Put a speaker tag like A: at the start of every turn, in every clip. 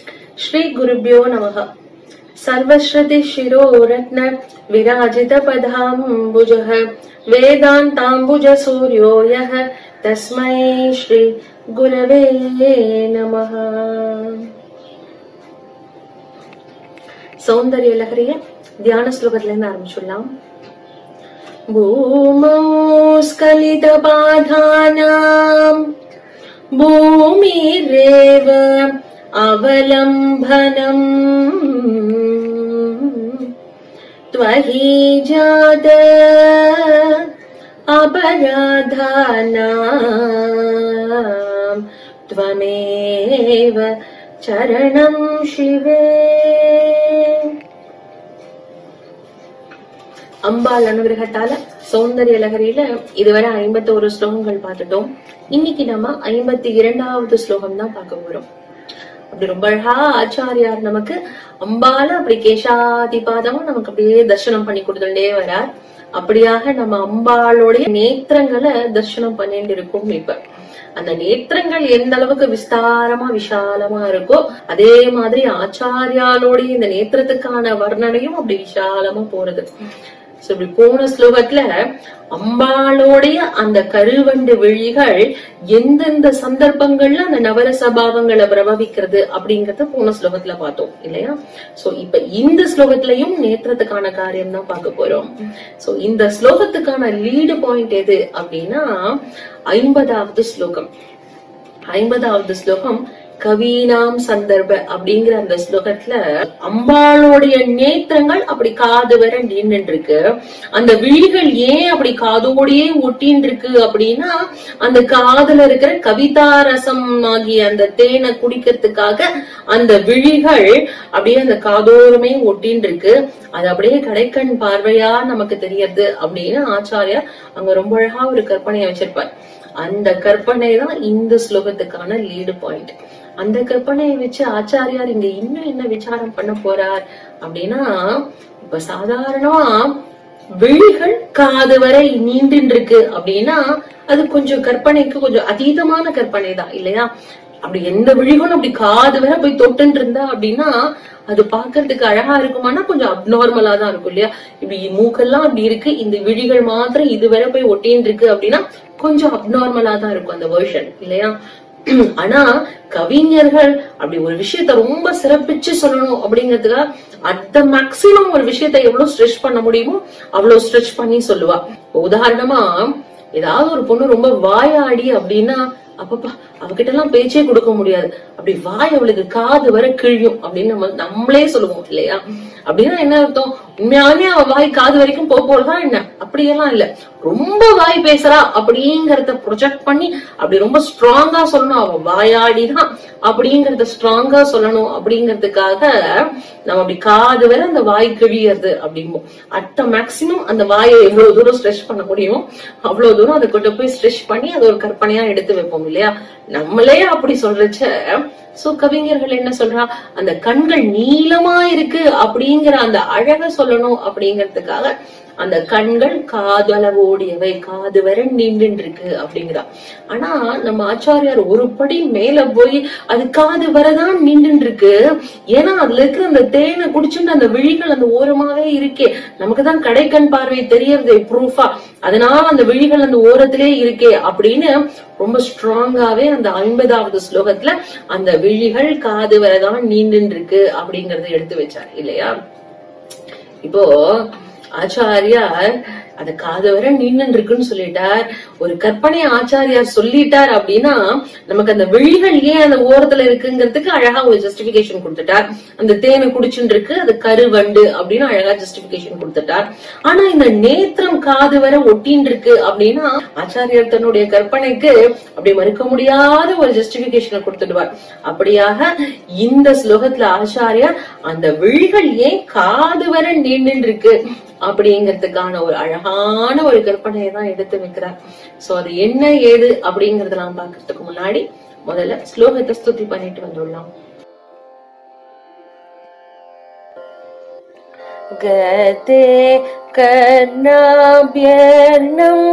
A: श्रीगुरुभ्यो नमः सर्वश्रुतिशिरोरत्न विराजितपदाम्बुजः वेदान्ताम्बुजसूर्यो यः तस्मै श्रीगुरवे नमः சௌந்தரிய லகரிய தியான ஸ்லோகத்துல இருந்து ஆரம்பிச்சுடலாம் பூமௌ ஸ்கலிதபாதானாம் भूमिरेव अवलम्बनम् त्वहि जात अपराधानाम् त्वमेव चरणं शिवे அம்பாள் அனுகிரகத்தால சௌந்தரிய லகரியில இதுவரை ஐம்பத்தோரு ஸ்லோகங்கள் பார்த்துட்டோம் இன்னைக்கு நம்ம ஐம்பத்தி இரண்டாவது ஸ்லோகம் தான் பார்க்க போறோம் அப்படி ரொம்ப அழகா ஆச்சாரியார் நமக்கு அம்பால அப்படி கேசாதிபாதமா நமக்கு அப்படியே தர்சனம் பண்ணி கொடுத்துட்டே வரார் அப்படியாக நம்ம அம்பாளுடைய நேத்திரங்களை தர்சனம் பண்ணிட்டு இருக்கோம் இப்ப அந்த நேத்திரங்கள் எந்த அளவுக்கு விஸ்தாரமா விஷாலமா இருக்கோ அதே மாதிரி ஆச்சாரியாலோடைய இந்த நேத்திரத்துக்கான வர்ணனையும் அப்படி விஷாலமா போறது சோ இப்படி போன ஸ்லோகத்துல அம்பாளோடைய அந்த கருவண்டு விழிகள் எந்தெந்த சந்தர்ப்பங்கள்ல அந்த நவரச பாவங்களை பிரபவிக்கிறது அப்படிங்கறத போன ஸ்லோகத்துல பார்த்தோம் இல்லையா சோ இப்ப இந்த ஸ்லோகத்திலையும் நேத்திரத்துக்கான காரியம் தான் பார்க்க போறோம் சோ இந்த ஸ்லோகத்துக்கான லீடு பாயிண்ட் எது அப்படின்னா ஐம்பதாவது ஸ்லோகம் ஐம்பதாவது ஸ்லோகம் கவீனாம் சந்தர்ப்ப அப்படிங்கிற அந்த ஸ்லோகத்துல அம்பாளுடைய நேத்திரங்கள் அப்படி காது வர நின்று இருக்கு அந்த விழிகள் ஏன் அப்படி காதோடையே ஒட்டின்னு இருக்கு அப்படின்னா அந்த காதுல இருக்கிற கவிதா ரசம் ஆகிய அந்த தேனை குடிக்கிறதுக்காக அந்த விழிகள் அப்படியே அந்த காதோரமே ஒட்டின்னு இருக்கு அது அப்படியே கடைக்கண் பார்வையா நமக்கு தெரியறது அப்படின்னு ஆச்சாரியார் அங்க ரொம்ப அழகா ஒரு கற்பனையை வச்சிருப்பார் அந்த கற்பனை தான் இந்த ஸ்லோகத்துக்கான லீடு பாயிண்ட் அந்த கற்பனையை வச்சு ஆச்சாரியார் இங்க இன்னும் என்ன விசாரம் பண்ண போறார் அப்படின்னா இப்ப சாதாரணமா விழிகள் காது வரை நீண்டு இருக்கு அப்படின்னா அது கொஞ்சம் கற்பனைக்கு கொஞ்சம் அதீதமான கற்பனை தான் இல்லையா அப்படி எந்த விழிகளும் அப்படி காது வரை போய் தொட்டுன்னு இருந்தா அப்படின்னா அது பாக்குறதுக்கு அழகா இருக்குமானா கொஞ்சம் அப்நார்மலா தான் இருக்கும் இல்லையா இப்படி மூக்கெல்லாம் அப்படி இருக்கு இந்த விழிகள் மாத்திரம் இதுவரை போய் ஒட்டின்னு இருக்கு அப்படின்னா கொஞ்சம் அப்நார்மலா தான் இருக்கும் அந்த வேர்ஷன் இல்லையா ஆனா கவிஞர்கள் அப்படி ஒரு விஷயத்த ரொம்ப சிறப்பிச்சு சொல்லணும் அப்படிங்கிறதுக்காக அட் மேக்சிமம் ஒரு விஷயத்த எவ்வளவு ஸ்ட்ரெச் பண்ண முடியுமோ அவ்வளவு ஸ்ட்ரெச் பண்ணி சொல்லுவா உதாரணமா ஏதாவது ஒரு பொண்ணு ரொம்ப வாயாடி அப்படின்னா அப்பப்பா அவகிட்ட எல்லாம் பேச்சே கொடுக்க முடியாது அப்படி வாய் அவளுக்கு காது வர கிழியும் அப்படின்னு நம்ம நம்மளே சொல்லுவோம் இல்லையா அப்படின்னா என்ன அர்த்தம் உண்மையாலுமே அவ வாய் காது வரைக்கும் போக போறதா என்ன அப்படியெல்லாம் இல்ல ரொம்ப வாய் பேசுறா அப்படிங்கறத ப்ரொஜெக்ட் பண்ணி அப்படி ரொம்ப ஸ்ட்ராங்கா சொல்லணும் அவ வாயாடிதான் அப்படிங்கறத ஸ்ட்ராங்கா சொல்லணும் அப்படிங்கறதுக்காக நம்ம அப்படி காது வரை அந்த வாய் கிழியறது அப்படிம்போம் அட் மேக்சிமம் அந்த வாயை எவ்வளவு தூரம் ஸ்ட்ரெச் பண்ண முடியுமோ அவ்வளவு தூரம் அதை கொண்டு போய் ஸ்ட்ரெச் பண்ணி அதை ஒரு கற்பனையா எடுத்து வைப்போம் இல்லையா நம்மளே அப்படி சொல்றச்ச சோ கவிஞர்கள் என்ன சொல்றா அந்த கண்கள் நீளமா இருக்கு அப்படிங்கிற அந்த அழக சொல்லணும் அப்படிங்கறதுக்காக அந்த கண்கள் காதளவோடியவை காது வர நின்று இருக்கு அப்படிங்கிறா ஆனா நம்ம ஆச்சாரியார் ஒரு படி மேல போய் அது காது வரதான் நின்று இருக்கு ஏன்னா அதுல இருக்கிற அந்த தேனை குடிச்சுட்டு அந்த விழிகள் அந்த ஓரமாவே இருக்கே நமக்குதான் கடைக்கண் பார்வை தெரியறது ப்ரூஃபா அதனால அந்த விழிகள் அந்த ஓரத்திலே இருக்கே அப்படின்னு ரொம்ப ஸ்ட்ராங்காவே அந்த ஐம்பதாவது ஸ்லோகத்துல அந்த விழிகள் காது வரதான் நீண்டு இருக்கு அப்படிங்கறத எடுத்து வச்சார் இல்லையா இப்போ ஆச்சாரியார் அது காது வர நின்னு இருக்குன்னு சொல்லிட்டார் ஒரு கற்பனை ஆச்சாரியார் சொல்லிட்டார் அப்படின்னா நமக்கு அந்த விழிகள் ஏன் அந்த ஓரத்துல இருக்குங்கிறதுக்கு அழகா ஒரு ஜஸ்டிபிகேஷன் கொடுத்துட்டார் அந்த தேனை குடிச்சுட்டு இருக்கு அது கருவண்டு அப்படின்னு அழகா ஜஸ்டிபிகேஷன் கொடுத்துட்டார் ஆனா இந்த நேத்திரம் காது வர ஒட்டின்னு இருக்கு அப்படின்னா ஆச்சாரியார் தன்னுடைய கற்பனைக்கு அப்படி மறுக்க முடியாத ஒரு ஜஸ்டிபிகேஷனை கொடுத்துடுவார் அப்படியாக இந்த ஸ்லோகத்துல ஆச்சாரியார் அந்த விழிகள் ஏன் காது வர நீண்டு இருக்கு அப்படிங்கிறதுக்கான ஒரு அழகான ஒரு கற்பனையை தான் எடுத்து வைக்கிறார் சோ அது என்ன ஏது அப்படிங்கறதெல்லாம் பாக்குறதுக்கு முன்னாடி முதல்ல ஸ்லோகத்தை ஸ்துதி பண்ணிட்டு வந்துடலாம் गते कर्णाभ्यर्णम्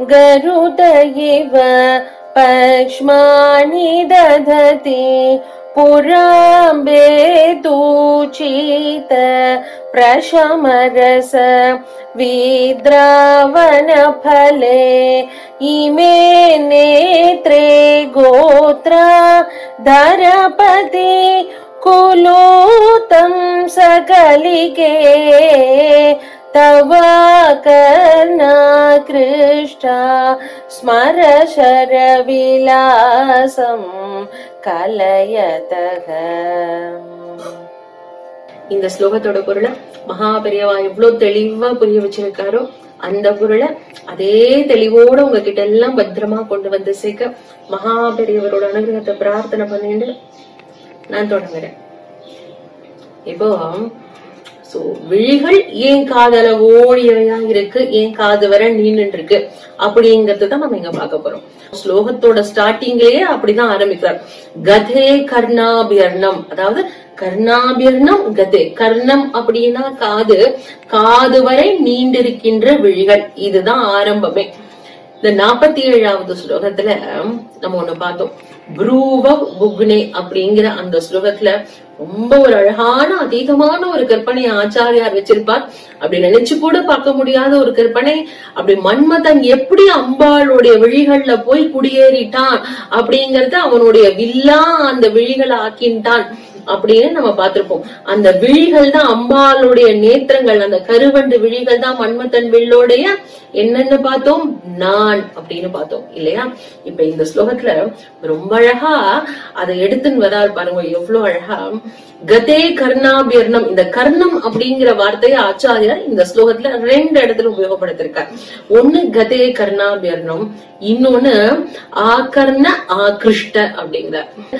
A: गरुड इव पक्ष्माणि दधति पुराम्बे दूचित प्रशमरस विद्रावणफले इमे नेत्रे गोत्रा धरपति कुलूतं सकलिके तव कर्णाकृष्टा स्मर शरविलासं कलयतः இந்த ஸ்லோகத்தோட பொருளை மகாபெரியவா எவ்வளவு தெளிவா புரிய வச்சிருக்காரோ அந்த பொருளை அதே தெளிவோட உங்ககிட்ட எல்லாம் பத்திரமா கொண்டு வந்து சேர்க்க மகாபெரியவரோட அனுகிரகத்தை பிரார்த்தனை பண்ணிட்டு நான் தொடங்குறேன் இப்போ சோ விழிகள் ஏன் காதல ஓடியவையா இருக்கு ஏன் காது வர நீண்டு இருக்கு அப்படிங்கறது தான் நம்ம இங்க பார்க்க போறோம் ஸ்லோகத்தோட ஸ்டார்டிங்லயே அப்படிதான் ஆரம்பிக்கிறார் கதே கர்ணாபியர்ணம் அதாவது கர்ணாபியர்ணம் கதே கர்ணம் அப்படின்னா காது காது வரை நீண்டிருக்கின்ற விழிகள் இதுதான் ஆரம்பமே இந்த நாற்பத்தி ஏழாவது ஸ்லோகத்துல நம்ம ஒண்ணு பார்த்தோம் புரூவ புக்னே அப்படிங்கிற அந்த ஸ்லோகத்துல ரொம்ப ஒரு அழகான அதீதமான ஒரு கற்பனை ஆச்சாரியார் வச்சிருப்பார் அப்படி நினைச்சு கூட பார்க்க முடியாத ஒரு கற்பனை அப்படி மன்மதன் எப்படி அம்பாளுடைய விழிகள்ல போய் குடியேறிட்டான் அப்படிங்கறத அவனுடைய வில்லா அந்த விழிகளை ஆக்கின்ட்டான் அப்படின்னு நம்ம பார்த்திருப்போம் அந்த விழிகள் தான் அம்பாளுடைய நேத்திரங்கள் அந்த கருவண்டு விழிகள் தான் மன்மதன் வில்லோடைய என்னன்னு பார்த்தோம் நான் அப்படின்னு பார்த்தோம் இல்லையா இப்ப இந்த ஸ்லோகத்துல ரொம்ப அழகா அதை எடுத்துன்னு வரார் பாருங்க எவ்வளவு அழகா கதே கர்ணாபியர்ணம் இந்த கர்ணம் அப்படிங்கிற வார்த்தையை ஆச்சாரியார் இந்த ஸ்லோகத்துல ரெண்டு இடத்துல உபயோகப்படுத்திருக்கார் ஒண்ணு கதே கர்ணாபியர்ணம் இன்னொன்னு ஆகர்ண ஆகிருஷ்ட அப்படிங்கிற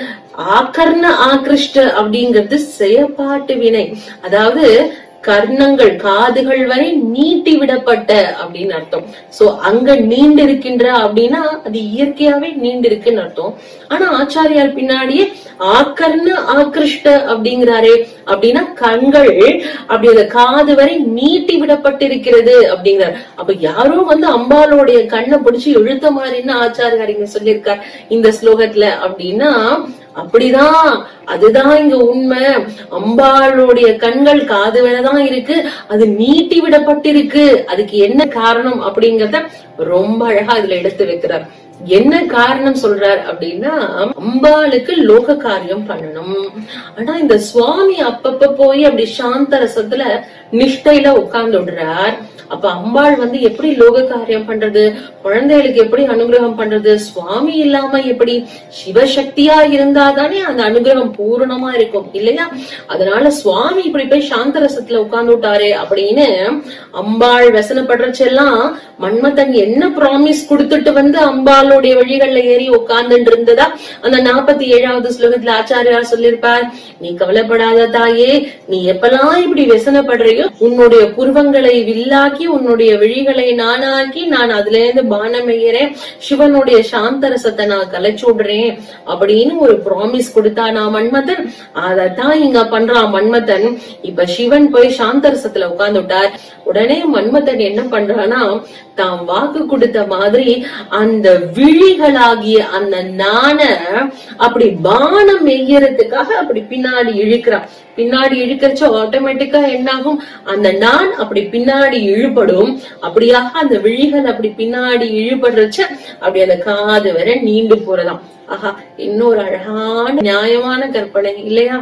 A: ஆகர்ண ஆகிருஷ்ட அப்படிங்கிறது செயற்பாட்டு வினை அதாவது கர்ணங்கள் காதுகள் வரை நீட்டி விடப்பட்ட அப்படின்னு அர்த்தம் சோ அங்க நீண்டு இருக்கின்ற அப்படின்னா அது இயற்கையாவே நீண்டு இருக்குன்னு அர்த்தம் ஆனா ஆச்சாரியார் பின்னாடியே ஆக்கர்ண ஆக்கிருஷ்ட அப்படிங்கிறாரே அப்படின்னா கண்கள் அப்படி அந்த காது வரை நீட்டி விடப்பட்டிருக்கிறது அப்படிங்கிறார் அப்ப யாரோ வந்து அம்பாலோடைய கண்ணை பிடிச்சு இழுத்த மாதிரின்னு ஆச்சாரியார் இங்க சொல்லியிருக்கார் இந்த ஸ்லோகத்துல அப்படின்னா அப்படிதான் அதுதான் இங்க உண்மை அம்பாளுடைய கண்கள் காது வேறதான் இருக்கு அது நீட்டி விடப்பட்டிருக்கு அதுக்கு என்ன காரணம் அப்படிங்கறத ரொம்ப அழகா இதுல எடுத்து வைக்கிறார் என்ன காரணம் சொல்றார் அப்படின்னா அம்பாளுக்கு லோக காரியம் பண்ணணும் ஆனா இந்த சுவாமி அப்பப்ப போய் அப்படி சாந்த ரசத்துல நிஷ்டையில உட்கார்ந்து விடுறார் அப்ப அம்பாள் வந்து எப்படி லோக காரியம் பண்றது குழந்தைகளுக்கு எப்படி அனுகிரகம் பண்றது சுவாமி இல்லாம எப்படி சிவசக்தியா இருந்தாதானே அந்த அனுகிரகம் பூரணமா இருக்கும் இல்லையா அதனால சுவாமி இப்படி போய் சாந்த ரசத்துல உட்கார்ந்து விட்டாரே அப்படின்னு அம்பாள் வசனப்படுறச்செல்லாம் மன்மதன் என்ன ப்ராமிஸ் கொடுத்துட்டு வந்து அம்பாளுடைய வழிகள்ல ஏறி உட்கார்ந்துட்டு இருந்ததா அந்த நாற்பத்தி ஏழாவது ஸ்லோகத்துல ஆச்சாரியார் சொல்லியிருப்பார் நீ கவலைப்படாத தாயே நீ எப்பெல்லாம் இப்படி व्यसனப்படுறியோ உன்னுடைய புருவங்களை வில்லாக்கி உன்னுடைய விழிகளை நானாக்கி நான் அதுல இருந்து பானம் எய்யறேன் சிவனுடைய சாந்தரசத்தை நான் கலைச்சு விடுறேன் அப்படின்னு ஒரு ப்ராமிஸ் கொடுத்தானா மன்மதன் அதத்தான் இங்க பண்றான் மன்மதன் இப்ப சிவன் போய் சாந்தரசத்துல உட்கார்ந்து விட்டார் உடனே மன்மதன் என்ன பண்றானா தாம் வாக்கு கொடுத்த மாதிரி அந்த விழிகளாகிய அந்த நாண அப்படி பானம் எய்யறதுக்காக அப்படி பின்னாடி இழுக்கிறான் பின்னாடி இழுக்கிறச்ச ஆட்டோமேட்டிக்கா என்னாகும் அந்த நான் அப்படி பின்னாடி இழுபடும் அப்படியாக அந்த விழிகள் அப்படி பின்னாடி இழுபடுறச்ச அப்படி அந்த காது வரை நீண்டு போறதாம் ஆஹா இன்னொரு அழகான நியாயமான கற்பனை இல்லையா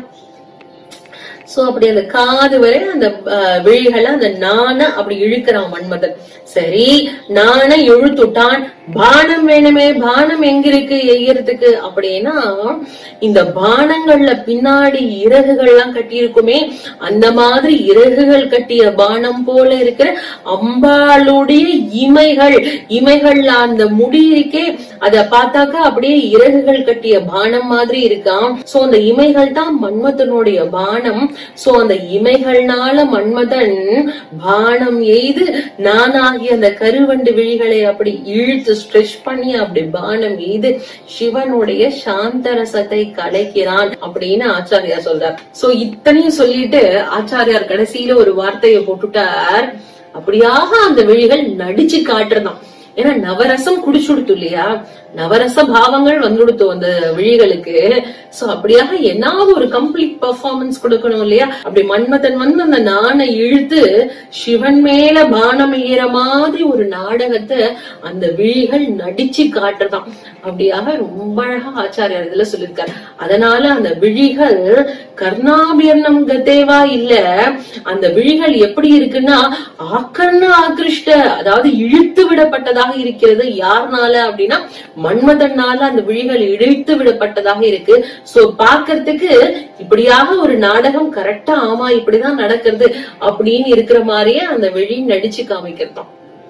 A: சோ அப்படி அந்த காது வரை அந்த அஹ், விழிகளை அந்த நாண அப்படி இழுக்கிறான் மன்மதன் சரி நாண இழுத்துட்டான் பானம் வேணுமே பானம் எங்க இருக்கு எய்யறதுக்கு அப்படின்னா இந்த பானங்கள்ல பின்னாடி இறகுகள்லாம் கட்டி இருக்குமே அந்த மாதிரி இறகுகள் கட்டிய பானம் போல இருக்கிற அம்பாளுடைய இமைகள் இமைகள்ல அந்த முடி இருக்கே அத பார்த்தாக்கா அப்படியே இறகுகள் கட்டிய பானம் மாதிரி இருக்காம் சோ அந்த இமைகள் தான் மன்மதனுடைய பானம் சோ அந்த இமைகள்னால மன்மதன் பானம் எய்து நானாகிய அந்த கருவண்டு விழிகளை அப்படி இழுத்து ஸ்ட்ரெச் பண்ணி அப்படி பானம் எய்து சிவனுடைய சாந்தரசத்தை கலைக்கிறான் அப்படின்னு ஆச்சாரியார் சொல்றார் சோ இத்தனையும் சொல்லிட்டு ஆச்சாரியார் கடைசியில ஒரு வார்த்தையை போட்டுட்டார் அப்படியாக அந்த விழிகள் நடிச்சு காட்டுறதாம் ஏன்னா நவரசம் குடிச்சுடுத்து இல்லையா நவரச பாவங்கள் வந்துடுத்து அந்த விழிகளுக்கு சோ அப்படியாக என்னாவது ஒரு கம்ப்ளீட் பெர்ஃபார்மன்ஸ் கொடுக்கணும் இல்லையா அப்படி மன்மதன் வந்து அந்த நாணை இழுத்து சிவன் மேல பானம் எய்கிற மாதிரி ஒரு நாடகத்தை அந்த விழிகள் நடிச்சு காட்டுறதாம் அப்படியாக ரொம்ப அழகா ஆச்சாரியார் இதுல சொல்லியிருக்காரு அதனால அந்த விழிகள் கர்ணாபியர்ணம் கதேவா இல்ல அந்த விழிகள் எப்படி இருக்குன்னா ஆக்கர்ண ஆகிருஷ்ட அதாவது இழுத்து விடப்பட்டதாக இருக்கிறது யாருனால அப்படின்னா மன்மதனால அந்த விழிகள் இழுத்து விடப்பட்டதாக இருக்கு சோ பாக்குறதுக்கு இப்படியாக ஒரு நாடகம் கரெக்டா ஆமா இப்படிதான் நடக்கிறது அப்படின்னு இருக்கிற மாதிரியே அந்த விழி நடிச்சு காமிக்கிறதாம்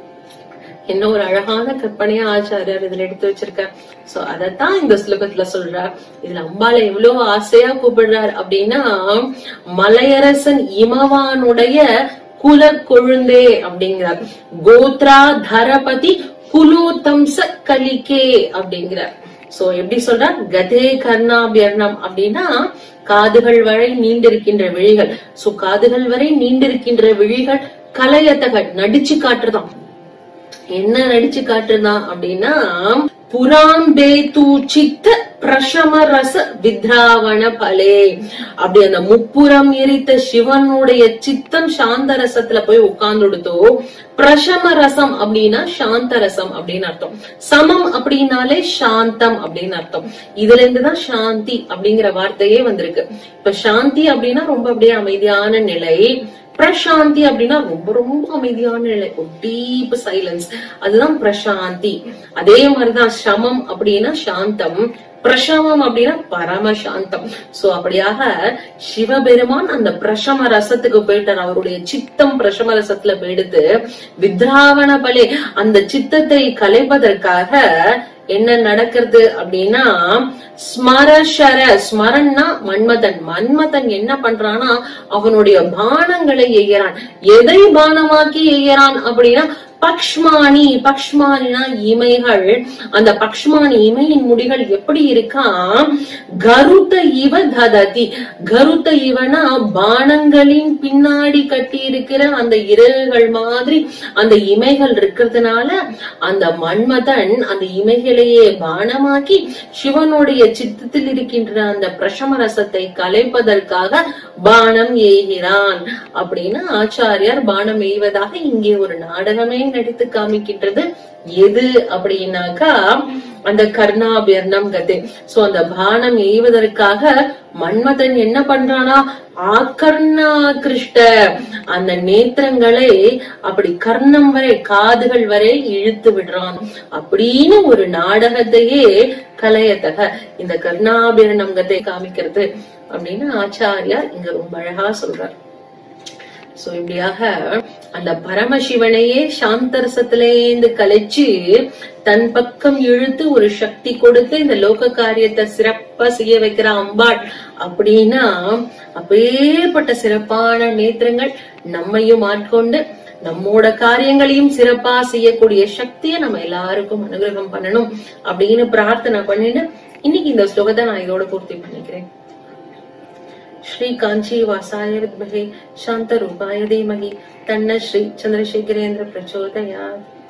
A: என்ன ஒரு அழகான கற்பனையா ஆச்சாரியார் இதுல எடுத்து வச்சிருக்கார் சோ அதத்தான் இந்த ஸ்லோகத்துல சொல்றார் இதுல அம்பால எவ்வளவு ஆசையா கூப்பிடுறார் அப்படின்னா மலையரசன் இமவானுடைய குல கொழுந்தே அப்படிங்கிறார் கோத்ரா தரபதி குலோதம்ச கலிகே அப்படிங்கிறார் சோ எப்படி சொல்றார் கதே கர்ணாபியர்ணம் அப்படின்னா காதுகள் வரை நீண்டிருக்கின்ற விழிகள் சோ காதுகள் வரை நீண்டிருக்கின்ற விழிகள் கலையத்தக நடிச்சு காட்டுறதாம் என்ன நடிச்சு காட்டுதான் அப்படின்னா புராம் பேத்து சித்த பிரசம ரச வித்ராவண பலே அப்படி அந்த முப்புறம் எரித்த சிவனுடைய சித்தம் சாந்த ரசத்துல போய் உட்கார்ந்துடுத்தோ பிரசம ரசம் அப்படின்னா சாந்த ரசம் அப்படின்னு அர்த்தம் சமம் அப்படின்னாலே சாந்தம் அப்படின்னு அர்த்தம் இதுல இருந்துதான் சாந்தி அப்படிங்கிற வார்த்தையே வந்திருக்கு இப்ப சாந்தி அப்படின்னா ரொம்ப அப்படியே அமைதியான நிலை பிரசாந்தி அப்படின்னா ரொம்ப ரொம்ப அமைதியான நிலை ஒரு டீப் சைலன்ஸ் அதுதான் பிரசாந்தி அதே மாதிரிதான் சமம் அப்படின்னா சாந்தம் பிரசமம் அப்படின்னா பரமசாந்தம் சோ அப்படியாக சிவபெருமான் அந்த பிரசம ரசத்துக்கு போயிட்டார் அவருடைய சித்தம் பிரசம ரசத்துல போயிடுத்து வித்ராவண பலே அந்த சித்தத்தை கலைப்பதற்காக என்ன நடக்கிறது அப்படின்னா ஸ்மரஷர ஸ்மரன்னா மன்மதன் மன்மதன் என்ன பண்றான்னா அவனுடைய பானங்களை எய்யறான் எதை பானமாக்கி எய்யறான் அப்படின்னா பக்ஷ்மானி பக்ஷ்மானினா இமைகள் அந்த பக்ஷ்மானி இமையின் முடிகள் எப்படி இருக்கா கருத்த இவ தததி கருத்த இவனா பானங்களின் பின்னாடி கட்டி இருக்கிற அந்த இறகுகள் மாதிரி அந்த இமைகள் இருக்கிறதுனால அந்த மன்மதன் அந்த இமைகளையே பானமாக்கி சிவனுடைய சித்தத்தில் இருக்கின்ற அந்த பிரசம ரசத்தை கலைப்பதற்காக பானம் எய்கிறான் அப்படின்னு ஆச்சாரியார் பானம் எய்வதாக இங்கே ஒரு நாடகமே நடித்து காமிக்கின்றது எது அப்படின்னாக்கா அந்த கர்ணாபியர்ணம் கதை சோ அந்த பானம் எய்வதற்காக மன்மதன் என்ன பண்றானா ஆகர்ணா கிருஷ்ட அந்த நேத்திரங்களை அப்படி கர்ணம் வரை காதுகள் வரை இழுத்து விடுறான் அப்படின்னு ஒரு நாடகத்தையே கலையத்தக இந்த கர்ணாபிரணம் கதை காமிக்கிறது அப்படின்னு ஆச்சாரியார் இங்க ரொம்ப அழகா சொல்றார் சோ இப்படியாக அந்த பரமசிவனையே சாந்தரசத்திலேந்து கலைச்சு தன் பக்கம் இழுத்து ஒரு சக்தி கொடுத்து இந்த லோக காரியத்தை சிறப்பா செய்ய வைக்கிற அம்பாள் அப்படின்னா அப்பேற்பட்ட சிறப்பான நேத்திரங்கள் நம்மையும் ஆட்கொண்டு நம்மோட காரியங்களையும் சிறப்பா செய்யக்கூடிய சக்தியை நம்ம எல்லாருக்கும் அனுகிரகம் பண்ணணும் அப்படின்னு பிரார்த்தனை பண்ணிட்டு இன்னைக்கு இந்த ஸ்லோகத்தை நான் இதோட பூர்த்தி பண்ணிக்கிறேன் श्री कांची वासाय विद्महे शांत रूपाय धीमहि तन्न श्री चंद्रशेखरेन्द्र प्रचोदयात्